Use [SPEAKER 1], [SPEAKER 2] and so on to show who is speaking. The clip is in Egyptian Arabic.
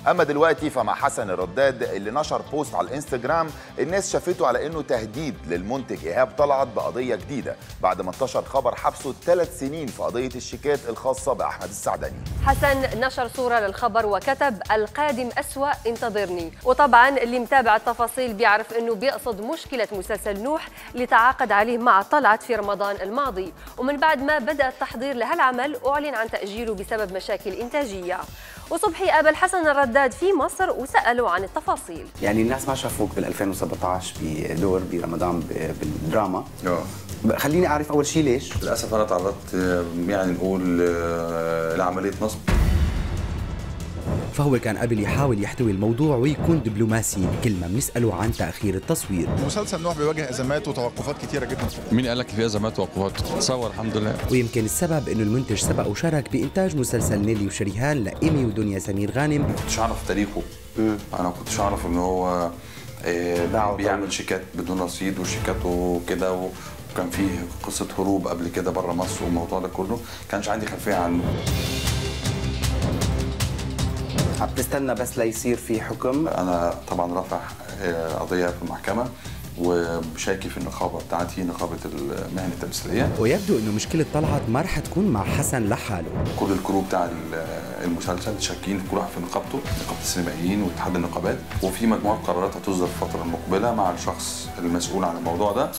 [SPEAKER 1] اما دلوقتي فمع حسن الرداد اللي نشر بوست على الانستجرام الناس شافته على انه تهديد للمنتج ايهاب طلعت بقضيه جديده بعد ما انتشر خبر حبسه ثلاث سنين في قضيه الشيكات الخاصه باحمد السعدني
[SPEAKER 2] حسن نشر صورة للخبر وكتب القادم أسوأ انتظرني وطبعا اللي متابع التفاصيل بيعرف أنه بيقصد مشكلة مسلسل نوح اللي تعاقد عليه مع طلعت في رمضان الماضي ومن بعد ما بدأ التحضير لهالعمل أعلن عن تأجيله بسبب مشاكل إنتاجية وصبحي قابل حسن الرداد في مصر وسأله عن التفاصيل
[SPEAKER 3] يعني الناس ما شافوك بال 2017 بدور برمضان ب- بالدراما
[SPEAKER 4] اه
[SPEAKER 3] خليني اعرف اول شيء ليش
[SPEAKER 4] للاسف انا تعرضت آه، يعني نقول آه، لعمليه نصب
[SPEAKER 5] فهو كان قبل يحاول يحتوي الموضوع ويكون دبلوماسي كل ما بنسأله عن تأخير التصوير
[SPEAKER 6] مسلسل نوح بيواجه ازمات وتوقفات كتيره جدا
[SPEAKER 7] مين قال لك في ازمات وعقوبات؟ تصور الحمد لله
[SPEAKER 5] ويمكن السبب انه المنتج سبق وشارك بإنتاج مسلسل نيلي وشريهان لإيمي ودنيا سمير غانم
[SPEAKER 4] ما كنتش اعرف تاريخه انا ما كنتش اعرف ان هو آه،
[SPEAKER 3] باعه
[SPEAKER 4] بيعمل شيكات بدون رصيد وشيكاته كده و- وكان فيه قصه هروب قبل كده بره مصر والموضوع ده كله كانش عندي خلفيه عنه
[SPEAKER 3] عم تستنى بس ليصير في حكم
[SPEAKER 4] انا طبعا رافع آه، قضيه في المحكمه وشاكي في النقابه بتاعتي نقابه المهن التمثيليه
[SPEAKER 5] ويبدو انه مشكلة طلعت ما رح تكون مع حسن لحاله
[SPEAKER 4] كل الكرو بتاع ال- المسلسل شاكين في كل واحد في نقابته نقابه السينمائيين واتحاد النقابات وفي مجموعه قرارات هتصدر الفتره المقبله مع الشخص المسؤول عن الموضوع ده